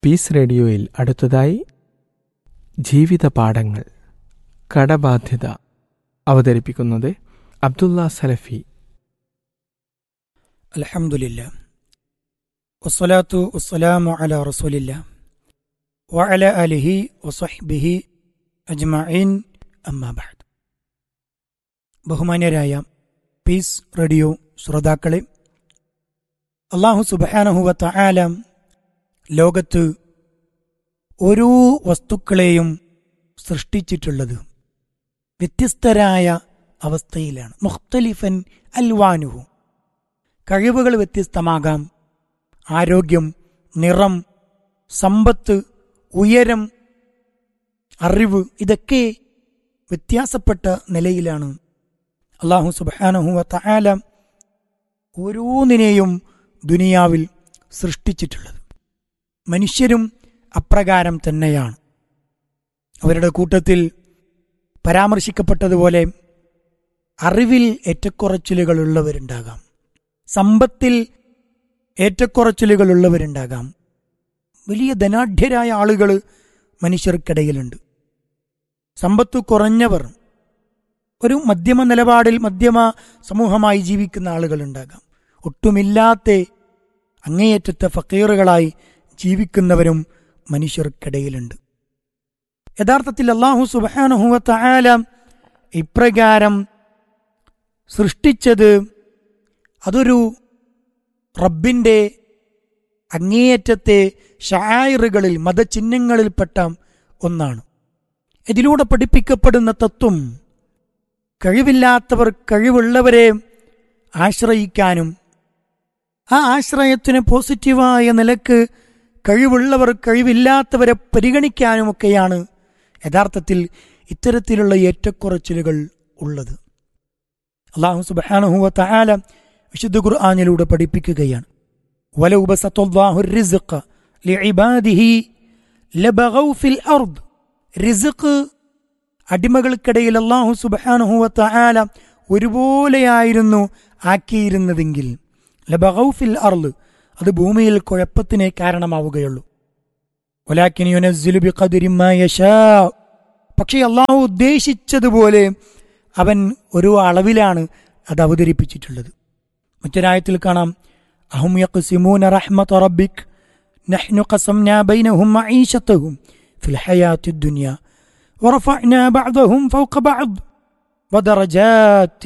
piece റേഡിയോയിൽ അടുത്തതായി ജീവിത പാഠങ്ങൾ കടബാധ്യത അവതരിപ്പിക്കുന്നത് അബ്ദുള്ള സലഫി അലഹമുല്ല വസ്സലാത്തു വസ്സലാമു അല റസൂലില്ല വഅല അലിഹി വസഹ്ബിഹി അജ്മഈൻ അമ്മാബാദ് ബഹുമാന്യരായ പീസ് റേഡിയോ ശ്രോതാക്കളെ അള്ളാഹു സുബാനഹുവ തആല ലോകത്ത് ഓരോ വസ്തുക്കളെയും സൃഷ്ടിച്ചിട്ടുള്ളത് വ്യത്യസ്തരായ അവസ്ഥയിലാണ് മുഖ്തലിഫൻ അൽവാനുഹു കഴിവുകൾ വ്യത്യസ്തമാകാം ആരോഗ്യം നിറം സമ്പത്ത് ഉയരം അറിവ് ഇതൊക്കെ വ്യത്യാസപ്പെട്ട നിലയിലാണ് അള്ളാഹു സുബാനഹുവ തആല ഓരോന്നിനെയും ദുനിയാവിൽ സൃഷ്ടിച്ചിട്ടുള്ളത് മനുഷ്യരും അപ്രകാരം തന്നെയാണ് അവരുടെ കൂട്ടത്തിൽ പരാമർശിക്കപ്പെട്ടതുപോലെ അറിവിൽ ഏറ്റക്കുറച്ചിലുകളുള്ളവരുണ്ടാകാം സമ്പത്തിൽ ഏറ്റക്കുറച്ചിലുകളുള്ളവരുണ്ടാകാം വലിയ ധനാഢ്യരായ ആളുകൾ മനുഷ്യർക്കിടയിലുണ്ട് സമ്പത്ത് കുറഞ്ഞവർ ഒരു മധ്യമ നിലപാടിൽ മധ്യമ സമൂഹമായി ജീവിക്കുന്ന ആളുകളുണ്ടാകാം ഒട്ടുമില്ലാത്ത അങ്ങേയറ്റത്തെ ഫക്കീറുകളായി ജീവിക്കുന്നവരും മനുഷ്യർക്കിടയിലുണ്ട് യഥാർത്ഥത്തിൽ അള്ളാഹു സുബാനുഹുവ ആല ഇപ്രകാരം സൃഷ്ടിച്ചത് അതൊരു റബ്ബിന്റെ അങ്ങേയറ്റത്തെ ഷായറുകളിൽ മതചിഹ്നങ്ങളിൽപ്പെട്ട ഒന്നാണ് ഇതിലൂടെ പഠിപ്പിക്കപ്പെടുന്ന തത്വം കഴിവില്ലാത്തവർ കഴിവുള്ളവരെ ആശ്രയിക്കാനും ആ ആശ്രയത്തിന് പോസിറ്റീവായ നിലക്ക് കഴിവുള്ളവർ കഴിവില്ലാത്തവരെ പരിഗണിക്കാനുമൊക്കെയാണ് യഥാർത്ഥത്തിൽ ഇത്തരത്തിലുള്ള ഏറ്റക്കുറച്ചിലുകൾ ഉള്ളത് അള്ളാഹു സുബാനുഹുവ തആല വിശുദ്ധ ഖുർആാനിലൂടെ പഠിപ്പിക്കുകയാണ് വലൗ ബസത്തല്ലാഹു الرزق لعباده ലബഗൗ ഫിൽ അർദ് റിസ്ഖ് അടിമകൾക്കിടയിൽ അള്ളാഹു സുബാനുഹുവ തആല ഒരുപോലെയായിരുന്നു ആക്കിയിരുന്നതെങ്കിൽ ലബഗൗ ഫിൽ അർദ് അത് ഭൂമിയിൽ കുഴപ്പത്തിനെ കാരണമാവുകയുള്ളൂ വലാക്കിൻ യുനസ്സിലു ബിഖദ്രി മാ യശാ പക്ഷേ അള്ളാഹു ഉദ്ദേശിച്ചതുപോലെ അവൻ ഒരു അളവിലാണ് അത് അവതരിപ്പിച്ചിട്ടുള്ളത് മറ്റൊരായത്തിൽ കാണാം അഹും യഖ്സിമൂന റഹ്മത റബ്ബിക് നഹ്നു ഖസംനാ ബൈനഹും മഈശതഹും ഫിൽ ഹയാത്തി ദുനിയ ورفعنا بعضهم فوق بعض ودرجات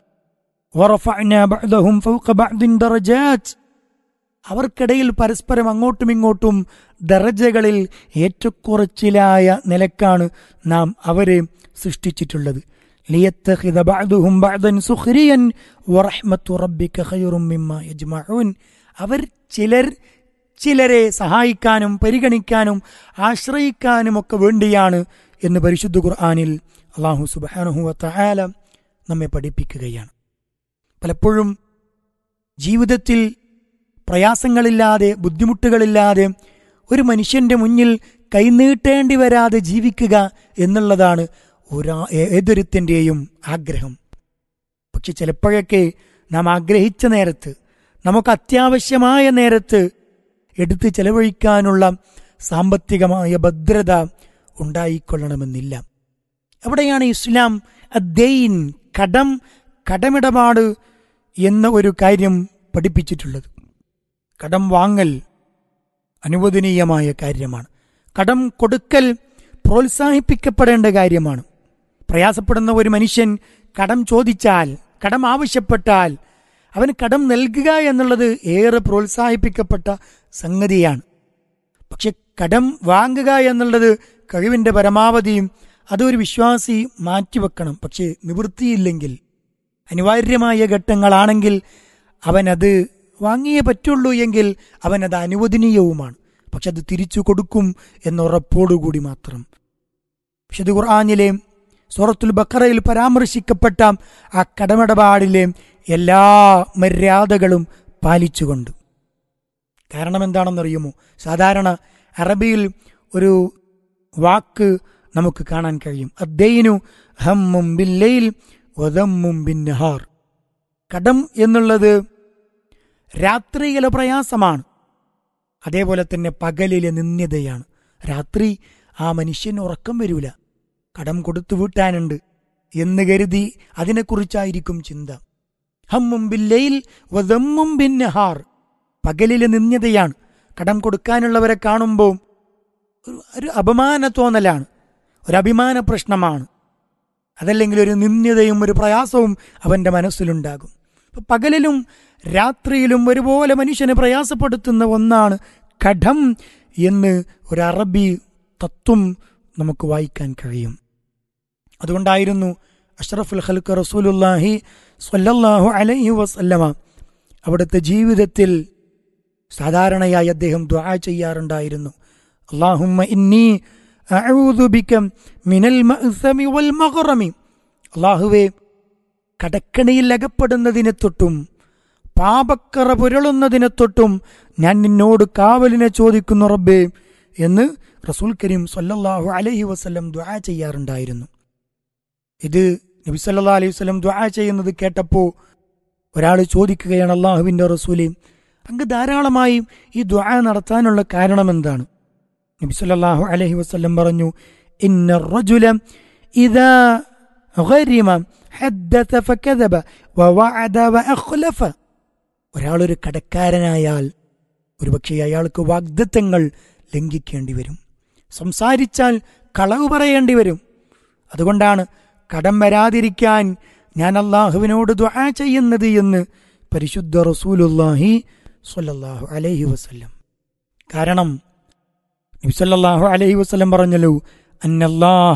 ورفعنا بعضهم فوق بعض درجات അവർക്കിടയിൽ പരസ്പരം അങ്ങോട്ടും ഇങ്ങോട്ടും ദറജകളിൽ ഏറ്റക്കുറച്ചിലായ നിലക്കാണ് നാം അവരെ സൃഷ്ടിച്ചിട്ടുള്ളത് ليتخذ بعضهم بعضا سخريا ورحمة ربك خير مما يجمعون അവർ ചിലർ ചിലരെ സഹായിക്കാനും പരിഗണിക്കാനും ആശ്രയിക്കാനുമൊക്കെ വേണ്ടിയാണ് എന്ന് പരിശുദ്ധ ഖുർആാനിൽ അള്ളാഹു സുബാനുഹുവ തആല നമ്മെ പഠിപ്പിക്കുകയാണ് പലപ്പോഴും ജീവിതത്തിൽ പ്രയാസങ്ങളില്ലാതെ ബുദ്ധിമുട്ടുകളില്ലാതെ ഒരു മനുഷ്യന്റെ മുന്നിൽ കൈനീട്ടേണ്ടി വരാതെ ജീവിക്കുക എന്നുള്ളതാണ് ഒരാ ഏതൊരുത്തിൻ്റെയും ആഗ്രഹം പക്ഷെ ചിലപ്പോഴൊക്കെ നാം ആഗ്രഹിച്ച നേരത്ത് നമുക്ക് അത്യാവശ്യമായ നേരത്ത് എടുത്ത് ചെലവഴിക്കാനുള്ള സാമ്പത്തികമായ ഭദ്രത ഉണ്ടായിക്കൊള്ളണമെന്നില്ല എവിടെയാണ് ഇസ്ലാം അദ്ദൈൻ കടം കടമിടപാട് എന്ന ഒരു കാര്യം പഠിപ്പിച്ചിട്ടുള്ളത് കടം വാങ്ങൽ അനുവദനീയമായ കാര്യമാണ് കടം കൊടുക്കൽ പ്രോത്സാഹിപ്പിക്കപ്പെടേണ്ട കാര്യമാണ് പ്രയാസപ്പെടുന്ന ഒരു മനുഷ്യൻ കടം ചോദിച്ചാൽ കടം ആവശ്യപ്പെട്ടാൽ അവന് കടം നൽകുക എന്നുള്ളത് ഏറെ പ്രോത്സാഹിപ്പിക്കപ്പെട്ട സംഗതിയാണ് പക്ഷെ കടം വാങ്ങുക എന്നുള്ളത് കഴിവിന്റെ പരമാവധിയും അതൊരു വിശ്വാസി മാറ്റിവെക്കണം പക്ഷെ നിവൃത്തിയില്ലെങ്കിൽ അനിവാര്യമായ ഘട്ടങ്ങളാണെങ്കിൽ അവനത് വാങ്ങിയേ പറ്റുള്ളൂ എങ്കിൽ അവനത് അനുവദനീയവുമാണ് പക്ഷെ അത് തിരിച്ചു കൊടുക്കും എന്നുറപ്പോടുകൂടി മാത്രം വിശുദ്ധ ഖുർആാനിലെ സൂറത്തുൽ ബക്കറയിൽ പരാമർശിക്കപ്പെട്ട ആ കടമിടപാടിലെ എല്ലാ മര്യാദകളും പാലിച്ചുകൊണ്ട് കാരണം എന്താണെന്നറിയുമോ സാധാരണ അറബിയിൽ ഒരു വാക്ക് നമുക്ക് കാണാൻ കഴിയും അദ്ദൈനു ഹമ്മും ബില്ലയിൽ വദമ്മും ബിന്നഹാർ കടം എന്നുള്ളത് രാത്രിയിലെ പ്രയാസമാണ് അതേപോലെ തന്നെ പകലിലെ നിന്ദ്യതയാണ് രാത്രി ആ മനുഷ്യന് ഉറക്കം വരൂല കടം കൊടുത്തു വീട്ടാനുണ്ട് എന്ന് കരുതി അതിനെക്കുറിച്ചായിരിക്കും ചിന്ത ഹമ്മും ബില്ലയിൽ വദമ്മും ബിന്നഹാർ പകലിലെ നിന്ദ്യതയാണ് കടം കൊടുക്കാനുള്ളവരെ കാണുമ്പോൾ ഒരു ഒരു അപമാന തോന്നലാണ് ഒരു അഭിമാന പ്രശ്നമാണ് അതല്ലെങ്കിൽ ഒരു നിന്ദ്യതയും ഒരു പ്രയാസവും അവന്റെ മനസ്സിലുണ്ടാകും അപ്പൊ പകലിലും രാത്രിയിലും ഒരുപോലെ മനുഷ്യനെ പ്രയാസപ്പെടുത്തുന്ന ഒന്നാണ് കടം എന്ന് ഒരു അറബി തത്വം നമുക്ക് വായിക്കാൻ കഴിയും അതുകൊണ്ടായിരുന്നു അഷ്റഫുൽ ഖൽക്ക് റസൂലുല്ലാഹി സ്വല്ലല്ലാഹു അലൈഹി വസല്ലമ അവിടുത്തെ ജീവിതത്തിൽ സാധാരണയായി അദ്ദേഹം ദുആ ചെയ്യാറുണ്ടായിരുന്നു അള്ളാഹുമ്മ ഇന്നി അഊദു ബിക മിനൽ മഅ്സമി വൽ മഗ്റമി അള്ളാഹുവേ കടക്കണിയിൽ അകപ്പെടുന്നതിനെ തൊട്ടും പാപക്കറ പുരളുന്നതിനെ തൊട്ടും ഞാൻ നിന്നോട് കാവലിനെ ചോദിക്കുന്നു റബ്ബേ എന്ന് റസൂൽ കരീം സല്ലല്ലാഹു അലൈഹി വസല്ലം ദുആ ചെയ്യാറുണ്ടായിരുന്നു ഇത് നബി സല്ലല്ലാഹു അലൈഹി വസല്ലം ദുആ ചെയ്യുന്നത് കേട്ടപ്പോൾ ഒരാൾ ചോദിക്കുകയാണ് അള്ളാഹുവിൻ്റെ റസൂലെ അങ്ങ് ധാരാളമായി ഈ ദുആ നടത്താനുള്ള കാരണം എന്താണ് നബി സല്ലല്ലാഹു അലൈഹി വസല്ലം പറഞ്ഞു ഇന്ന റജുല ഇദാ ഗരിമ ഹദ്ദത ഫകദബ വവഅദ വഅഖ്ലഫ ഒരാളൊരു കടക്കാരനായാൽ ഒരുപക്ഷെ അയാൾക്ക് വാഗ്ദത്തങ്ങൾ ലംഘിക്കേണ്ടി വരും സംസാരിച്ചാൽ കളവ് പറയേണ്ടി വരും അതുകൊണ്ടാണ് കടം വരാതിരിക്കാൻ ഞാൻ അള്ളാഹുവിനോട് ദുആ ചെയ്യുന്നത് എന്ന് പരിശുദ്ധ റസൂലുല്ലാഹി സ്വല്ലല്ലാഹു അലൈഹി വസല്ലം കാരണം നബി സല്ലല്ലാഹു അലൈഹി വസല്ലം പറഞ്ഞല്ലോ അന്നല്ലാഹ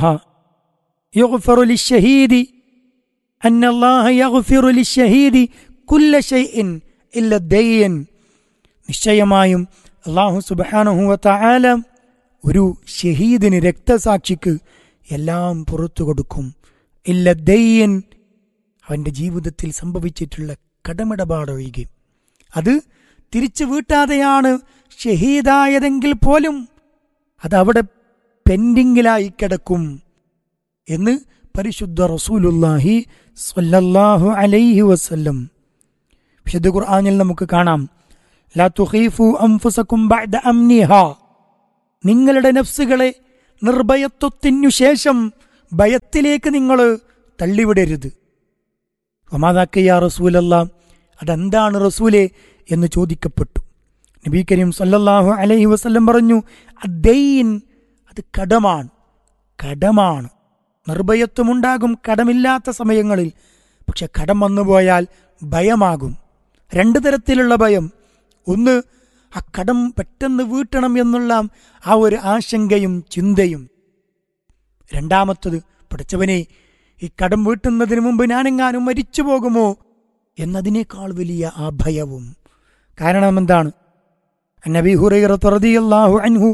യഗ്ഫറു ലിശ്ശഹീദി അന്നല്ലാഹ യഗ്ഫിറു ലിശ്ശഹീദി കുല്ല ഷൈഇൻ ഇല്ല ദയ്യൻ നിശ്ചയമായും അള്ളാഹു സുബ്ഹാനഹു വതആല ഒരു ഷഹീദിന് രക്തസാക്ഷിക്ക് എല്ലാം പുറത്തു കൊടുക്കും ഇല്ല ദയ്യൻ അവന്റെ ജീവിതത്തിൽ സംഭവിച്ചിട്ടുള്ള കടമിടപാടൊഴികെ അത് തിരിച്ചു വീട്ടാതെയാണ് ഷഹീദായതെങ്കിൽ പോലും അതവിടെ പെൻഡിങ്ങിലായി കിടക്കും എന്ന് പരിശുദ്ധ റസൂലുല്ലാഹി സ്വല്ലല്ലാഹു അലൈഹി വസല്ലം വിശുദ്ധ ഖുർആനിൽ നമുക്ക് കാണാം ലാ തുഖീഫു അൻഫുസകും ബഅദ അംനിഹാ നിങ്ങളുടെ നഫ്സുകളെ നിർഭയത്വത്തിനു ശേഷം ഭയത്തിലേക്ക് നിങ്ങൾ തള്ളിവിടരുത് ഒമാതാക്കയ്യ റസൂലല്ല അതെന്താണ് റസൂലെ എന്ന് ചോദിക്കപ്പെട്ടു നബി കരീം സല്ലല്ലാഹു അലൈഹി വസല്ലം പറഞ്ഞു അദ്ദൈൻ അത് കടമാണ് കടമാണ് നിർഭയത്വമുണ്ടാകും കടമില്ലാത്ത സമയങ്ങളിൽ പക്ഷെ കടം വന്നുപോയാൽ ഭയമാകും രണ്ടു തരത്തിലുള്ള ഭയം ഒന്ന് ആ കടം പെട്ടെന്ന് വീട്ടണം എന്നുള്ള ആ ഒരു ആശങ്കയും ചിന്തയും രണ്ടാമത്തത് പഠിച്ചവനെ ഈ കടം വീട്ടുന്നതിന് മുമ്പ് ഞാനെങ്ങാനും മരിച്ചു പോകുമോ എന്നതിനേക്കാൾ വലിയ ആ ഭയവും കാരണം എന്താണ് നബി ഹുറൈറത്ത് റളിയല്ലാഹു അൻഹു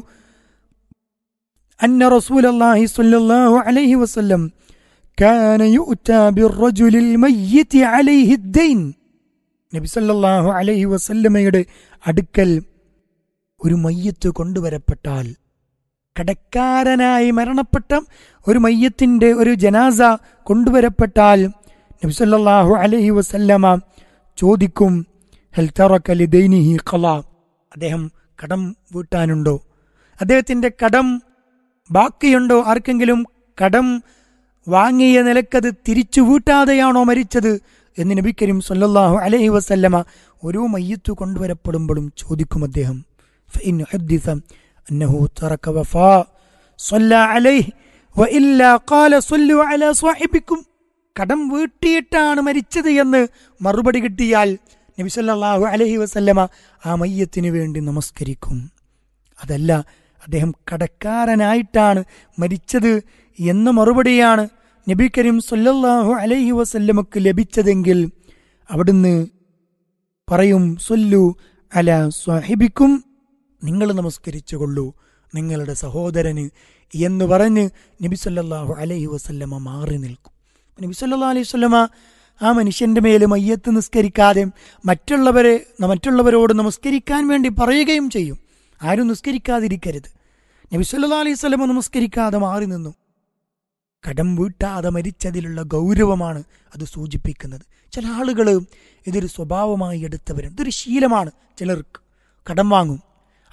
അന്ന റസൂലല്ലാഹി സ്വല്ലല്ലാഹു അലൈഹി വസല്ലം كان يؤتى بالرجل الميت عليه الدين നബി സല്ലല്ലാഹു അലൈഹി വസല്ലമയുടെ അടുക്കൽ ഒരു മയ്യത്ത് കൊണ്ടുവരപ്പെട്ടാൽ കടക്കാരനായി മരണപ്പെട്ട ഒരു മയ്യത്തിന്റെ ഒരു ജനാസ കൊണ്ടുവരപ്പെട്ടാൽ നബി സല്ലല്ലാഹു അലൈഹി വസല്ലമ ചോദിക്കും ഹൽ തറക ലിദൈനിഹി ഖലാ അദ്ദേഹം കടം വീട്ടാനുണ്ടോ അദ്ദേഹത്തിന്റെ കടം ബാക്കിയുണ്ടോ ആർക്കെങ്കിലും കടം വാങ്ങിയ നിലക്കത് തിരിച്ചു വീട്ടാതെയാണോ മരിച്ചത് എന്ന് നബി കരീം സല്ലല്ലാഹു അലൈഹി വസല്ലമ ഓരോ മയ്യത്ത് കൊണ്ടുവരപ്പെടുമ്പോഴും ചോദിക്കും അദ്ദേഹം فإن حدث أنه ترك وفاء صلى عليه وإلا قال صلوا على صاحبكم കടം വീട്ടിയിട്ടാണ് മരിച്ചത് എന്ന് മറുപടി കിട്ടിയാൽ നബി സല്ലല്ലാഹു അലൈഹി വസല്ലമ ആ മയ്യത്തിന് വേണ്ടി നമസ്കരിക്കും അതല്ല അദ്ദേഹം കടക്കാരനായിട്ടാണ് മരിച്ചത് എന്ന മറുപടിയാണ് നബി കരീം സല്ലല്ലാഹു അലൈഹി വസല്ലമക്ക് ലഭിച്ചതെങ്കിൽ അവിടുന്ന് പറയും സൊല്ലു അല സ്വാഹിബിക്കും നിങ്ങൾ നമസ്കരിച്ചു കൊള്ളൂ നിങ്ങളുടെ സഹോദരന് എന്ന് പറഞ്ഞ് നബി സല്ലല്ലാഹു അലൈഹി വസല്ലമ മാറി നിൽക്കും നബി സല്ലല്ലാഹു അലൈഹി വസല്ലമ ആ മനുഷ്യന്റെ മേൽ മയ്യത്ത് നിസ്കരിക്കാതെ മറ്റുള്ളവരെ മറ്റുള്ളവരോട് നമസ്കരിക്കാൻ വേണ്ടി പറയുകയും ചെയ്യും ആരും നിസ്കരിക്കാതിരിക്കരുത് നബി സല്ലല്ലാഹു അലൈഹി വസല്ലമ നമസ്കരിക്കാതെ മാറി നിന്നു കടം വീട്ടാതെ മരിച്ചതിലുള്ള ഗൗരവമാണ് അത് സൂചിപ്പിക്കുന്നത് ചില ആളുകൾ ഇതൊരു സ്വഭാവമായി എടുത്തവരും ഇതൊരു ശീലമാണ് ചിലർക്ക് കടം വാങ്ങും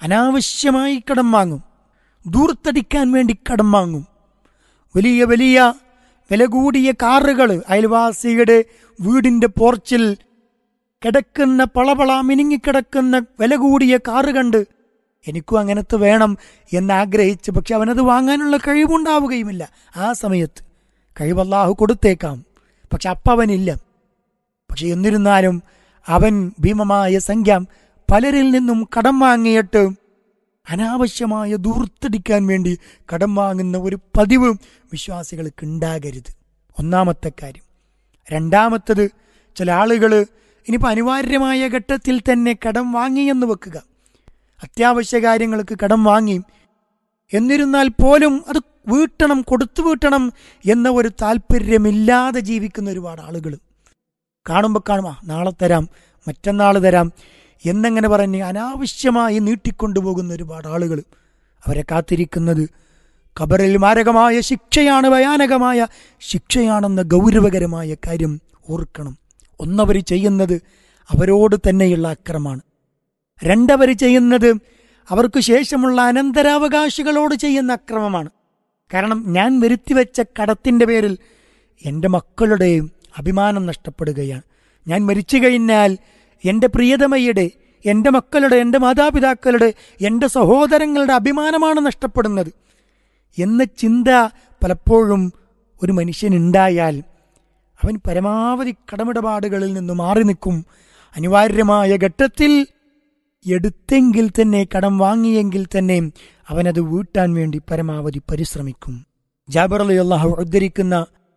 അനാവശ്യമായി കടം വാങ്ങും ദൂർത്തടിക്കാൻ വേണ്ടി കടം വാങ്ങും വലിയ വലിയ വില കൂടിയ കാറുകൾ അയൽവാസിയുടെ വീടിന്റെ പോർച്ചിൽ കിടക്കുന്ന പളപള മിനുങ്ങിക്കിടക്കുന്ന വില കൂടിയ കാറ് കണ്ട് എനിക്കും അങ്ങനത്തെ വേണം എന്നാഗ്രഹിച്ച് പക്ഷെ അവനത് വാങ്ങാനുള്ള കഴിവുണ്ടാവുകയുമില്ല ആ സമയത്ത് കഴിവല്ലാഹു കൊടുത്തേക്കാം പക്ഷെ അപ്പം അവനില്ല പക്ഷെ എന്നിരുന്നാലും അവൻ ഭീമമായ സംഖ്യ പലരിൽ നിന്നും കടം വാങ്ങിയിട്ട് അനാവശ്യമായ ദൂർത്തടിക്കാൻ വേണ്ടി കടം വാങ്ങുന്ന ഒരു പതിവ് വിശ്വാസികൾക്ക് ഉണ്ടാകരുത് ഒന്നാമത്തെ കാര്യം രണ്ടാമത്തത് ചില ആളുകൾ ഇനിയിപ്പോൾ അനിവാര്യമായ ഘട്ടത്തിൽ തന്നെ കടം വാങ്ങിയെന്ന് വെക്കുക അത്യാവശ്യ കാര്യങ്ങൾക്ക് കടം വാങ്ങി എന്നിരുന്നാൽ പോലും അത് വീട്ടണം കൊടുത്തു വീട്ടണം എന്ന ഒരു താല്പര്യമില്ലാതെ ജീവിക്കുന്ന ഒരുപാട് ആളുകൾ കാണുമ്പോൾ കാണും ആ നാളെ തരാം മറ്റന്നാൾ തരാം എന്നങ്ങനെ പറഞ്ഞ് അനാവശ്യമായി നീട്ടിക്കൊണ്ടുപോകുന്ന ഒരുപാട് ആളുകൾ അവരെ കാത്തിരിക്കുന്നത് ഖബറിൽ മാരകമായ ശിക്ഷയാണ് ഭയാനകമായ ശിക്ഷയാണെന്ന ഗൗരവകരമായ കാര്യം ഓർക്കണം ഒന്നവർ ചെയ്യുന്നത് അവരോട് തന്നെയുള്ള അക്രമാണ് രണ്ടവർ ചെയ്യുന്നത് അവർക്ക് ശേഷമുള്ള അനന്തരാവകാശികളോട് ചെയ്യുന്ന അക്രമമാണ് കാരണം ഞാൻ വരുത്തിവെച്ച കടത്തിൻ്റെ പേരിൽ എൻ്റെ മക്കളുടെ അഭിമാനം നഷ്ടപ്പെടുകയാണ് ഞാൻ മരിച്ചു കഴിഞ്ഞാൽ എൻ്റെ പ്രിയതമയുടെ എൻ്റെ മക്കളുടെ എൻ്റെ മാതാപിതാക്കളുടെ എൻ്റെ സഹോദരങ്ങളുടെ അഭിമാനമാണ് നഷ്ടപ്പെടുന്നത് എന്ന ചിന്ത പലപ്പോഴും ഒരു മനുഷ്യനുണ്ടായാൽ അവൻ പരമാവധി കടമിടപാടുകളിൽ നിന്ന് മാറി നിൽക്കും അനിവാര്യമായ ഘട്ടത്തിൽ എടുത്തെങ്കിൽ തന്നെ കടം വാങ്ങിയെങ്കിൽ തന്നെ അവനത് വീട്ടാൻ വേണ്ടി പരമാവധി പരിശ്രമിക്കും ജാബർ അലി അള്ളാഹു ഉദ്ധരിക്കുന്ന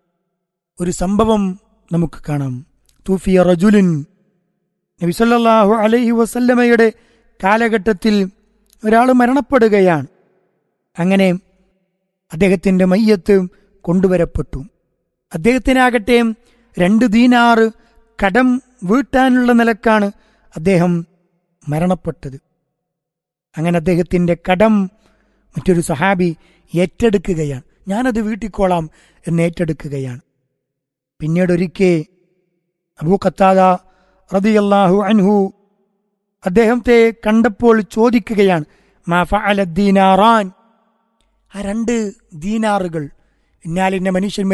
ഒരു സംഭവം നമുക്ക് കാണാം തൂഫിയ റജുലിൻ നബിസല്ലാഹു അലൈഹി വസല്ലമയുടെ കാലഘട്ടത്തിൽ ഒരാൾ മരണപ്പെടുകയാണ് അങ്ങനെ അദ്ദേഹത്തിൻ്റെ മയ്യത്ത് കൊണ്ടുവരപ്പെട്ടു അദ്ദേഹത്തിനാകട്ടെ രണ്ട് ദീനാറ് കടം വീട്ടാനുള്ള നിലക്കാണ് അദ്ദേഹം മരണപ്പെട്ടത് അങ്ങനെ അദ്ദേഹത്തിൻ്റെ കടം മറ്റൊരു സഹാബി ഏറ്റെടുക്കുകയാണ് ഞാനത് വീട്ടിക്കോളാം എന്ന് ഏറ്റെടുക്കുകയാണ് പിന്നീട് ഒരിക്കൽ അബൂ ഖത്താദ റതിയല്ലാഹു അൻഹു അദ്ദേഹത്തെ കണ്ടപ്പോൾ ചോദിക്കുകയാണ് മാ ഫഅല ദീനാറാൻ ആ രണ്ട് ദീനാറുകൾ ഇന്നാലിന്റെ മനുഷ്യൻ